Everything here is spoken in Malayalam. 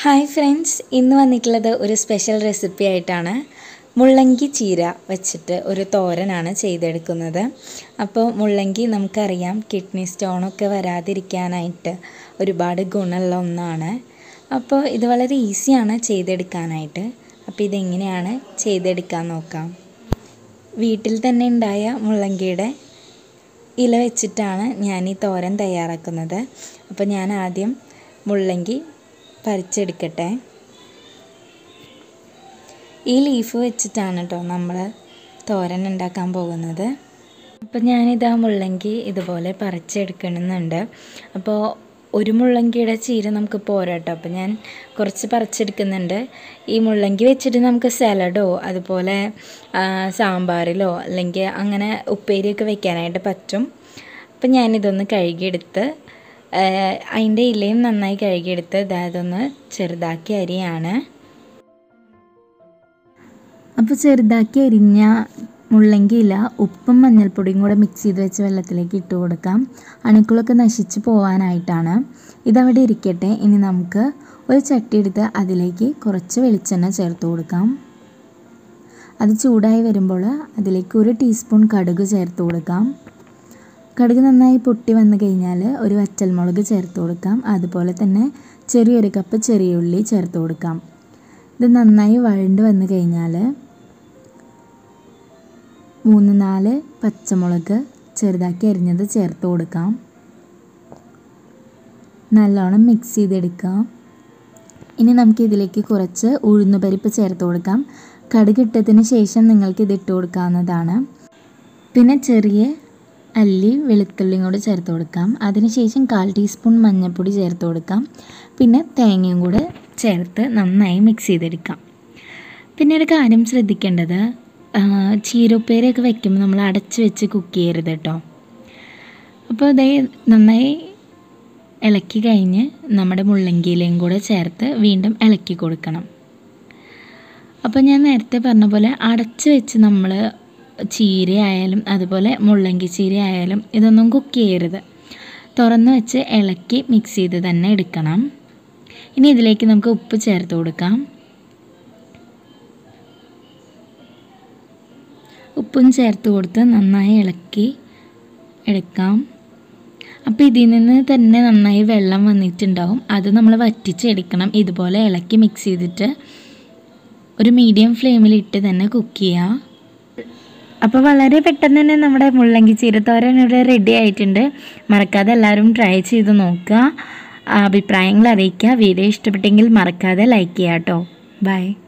ഹായ് ഫ്രണ്ട്സ് ഇന്ന് വന്നിട്ടുള്ളത് ഒരു സ്പെഷ്യൽ റെസിപ്പി ആയിട്ടാണ് മുള്ളങ്കി ചീര വെച്ചിട്ട് ഒരു തോരനാണ് ചെയ്തെടുക്കുന്നത് അപ്പോൾ മുള്ളങ്കി നമുക്കറിയാം കിഡ്നി സ്റ്റോണൊക്കെ വരാതിരിക്കാനായിട്ട് ഒരുപാട് ഗുണമുള്ള ഒന്നാണ് അപ്പോൾ ഇത് വളരെ ഈസിയാണ് ചെയ്തെടുക്കാനായിട്ട് അപ്പോൾ ഇതെങ്ങനെയാണ് ചെയ്തെടുക്കാൻ നോക്കാം വീട്ടിൽ തന്നെ ഉണ്ടായ മുള്ളങ്കിയുടെ ഇല വെച്ചിട്ടാണ് ഞാൻ ഈ തോരൻ തയ്യാറാക്കുന്നത് അപ്പോൾ ഞാൻ ആദ്യം മുള്ളങ്കി പറിച്ചെടുക്കട്ടെ ഈ ലീഫ് വെച്ചിട്ടാണ് കേട്ടോ നമ്മൾ തോരൻ ഉണ്ടാക്കാൻ പോകുന്നത് അപ്പോൾ ഞാനിതാ മുള്ളങ്കി ഇതുപോലെ പറിച്ചെടുക്കണമെന്നുണ്ട് അപ്പോൾ ഒരു മുള്ളങ്കിയുടെ ചീര നമുക്ക് പോരാട്ടോ അപ്പോൾ ഞാൻ കുറച്ച് പറിച്ചെടുക്കുന്നുണ്ട് ഈ മുള്ളങ്കി വെച്ചിട്ട് നമുക്ക് സലാഡോ അതുപോലെ സാമ്പാറിലോ അല്ലെങ്കിൽ അങ്ങനെ ഉപ്പേരിയൊക്കെ വെക്കാനായിട്ട് പറ്റും അപ്പം ഞാനിതൊന്ന് കഴുകിയെടുത്ത് അതിൻ്റെ ഇലയും നന്നായി കഴുകിയെടുത്ത് ഇതൊന്ന് ചെറുതാക്കി അരിയാണ് അപ്പോൾ ചെറുതാക്കി അരിഞ്ഞ മുള്ളങ്കി ഇല ഉപ്പും മഞ്ഞൾപ്പൊടിയും കൂടെ മിക്സ് ചെയ്ത് വെച്ച് വെള്ളത്തിലേക്ക് ഇട്ട് കൊടുക്കാം അണുക്കളൊക്കെ നശിച്ച് പോകാനായിട്ടാണ് ഇതവിടെ ഇരിക്കട്ടെ ഇനി നമുക്ക് ഒരു ചട്ടി എടുത്ത് അതിലേക്ക് കുറച്ച് വെളിച്ചെണ്ണ ചേർത്ത് കൊടുക്കാം അത് ചൂടായി വരുമ്പോൾ അതിലേക്ക് ഒരു ടീസ്പൂൺ കടുക് ചേർത്ത് കൊടുക്കാം കടുക് നന്നായി പൊട്ടി വന്നു കഴിഞ്ഞാൽ ഒരു വറ്റൽമുളക് ചേർത്ത് കൊടുക്കാം അതുപോലെ തന്നെ ചെറിയൊരു കപ്പ് ചെറിയ ഉള്ളി ചേർത്ത് കൊടുക്കാം ഇത് നന്നായി വഴണ്ട് വന്നു കഴിഞ്ഞാൽ മൂന്ന് നാല് പച്ചമുളക് ചെറുതാക്കി അരിഞ്ഞത് ചേർത്ത് കൊടുക്കാം നല്ലോണം മിക്സ് ചെയ്തെടുക്കാം ഇനി നമുക്ക് ഇതിലേക്ക് കുറച്ച് ഉഴുന്നുപരിപ്പ് ചേർത്ത് കൊടുക്കാം കടുക് ഇട്ടതിന് ശേഷം നിങ്ങൾക്ക് ഇത് ഇട്ട് കൊടുക്കാവുന്നതാണ് പിന്നെ ചെറിയ അല്ലി വെളുത്തുള്ളിയും കൂടി ചേർത്ത് കൊടുക്കാം അതിനുശേഷം കാൽ ടീസ്പൂൺ മഞ്ഞൾപ്പൊടി ചേർത്ത് കൊടുക്കാം പിന്നെ തേങ്ങയും കൂടെ ചേർത്ത് നന്നായി മിക്സ് ചെയ്തെടുക്കാം പിന്നെ ഒരു കാര്യം ശ്രദ്ധിക്കേണ്ടത് ചീരപ്പേരൊക്കെ വെക്കുമ്പോൾ നമ്മൾ അടച്ച് വെച്ച് കുക്ക് ചെയ്യരുത് കേട്ടോ അപ്പോൾ അതേ നന്നായി ഇളക്കി കഴിഞ്ഞ് നമ്മുടെ മുള്ളങ്കിയിലയും കൂടെ ചേർത്ത് വീണ്ടും ഇളക്കി കൊടുക്കണം അപ്പോൾ ഞാൻ നേരത്തെ പറഞ്ഞ പോലെ അടച്ച് വെച്ച് നമ്മൾ ചീര ആയാലും അതുപോലെ മുള്ളങ്കി ചീര ആയാലും ഇതൊന്നും കുക്ക് ചെയ്യരുത് തുറന്ന് വെച്ച് ഇളക്കി മിക്സ് ചെയ്ത് തന്നെ എടുക്കണം ഇനി ഇതിലേക്ക് നമുക്ക് ഉപ്പ് ചേർത്ത് കൊടുക്കാം ഉപ്പും ചേർത്ത് കൊടുത്ത് നന്നായി ഇളക്കി എടുക്കാം അപ്പോൾ ഇതിൽ നിന്ന് തന്നെ നന്നായി വെള്ളം വന്നിട്ടുണ്ടാവും അത് നമ്മൾ വറ്റിച്ചെടുക്കണം ഇതുപോലെ ഇളക്കി മിക്സ് ചെയ്തിട്ട് ഒരു മീഡിയം ഫ്ലെയിമിലിട്ട് തന്നെ കുക്ക് ചെയ്യുക അപ്പോൾ വളരെ പെട്ടെന്ന് തന്നെ നമ്മുടെ മുള്ളങ്കി ചീരത്തോരൻ ഇവിടെ റെഡി ആയിട്ടുണ്ട് മറക്കാതെ എല്ലാവരും ട്രൈ ചെയ്ത് നോക്കുക അഭിപ്രായങ്ങൾ അറിയിക്കുക വീഡിയോ ഇഷ്ടപ്പെട്ടെങ്കിൽ മറക്കാതെ ലൈക്ക് ചെയ്യാം കേട്ടോ ബൈ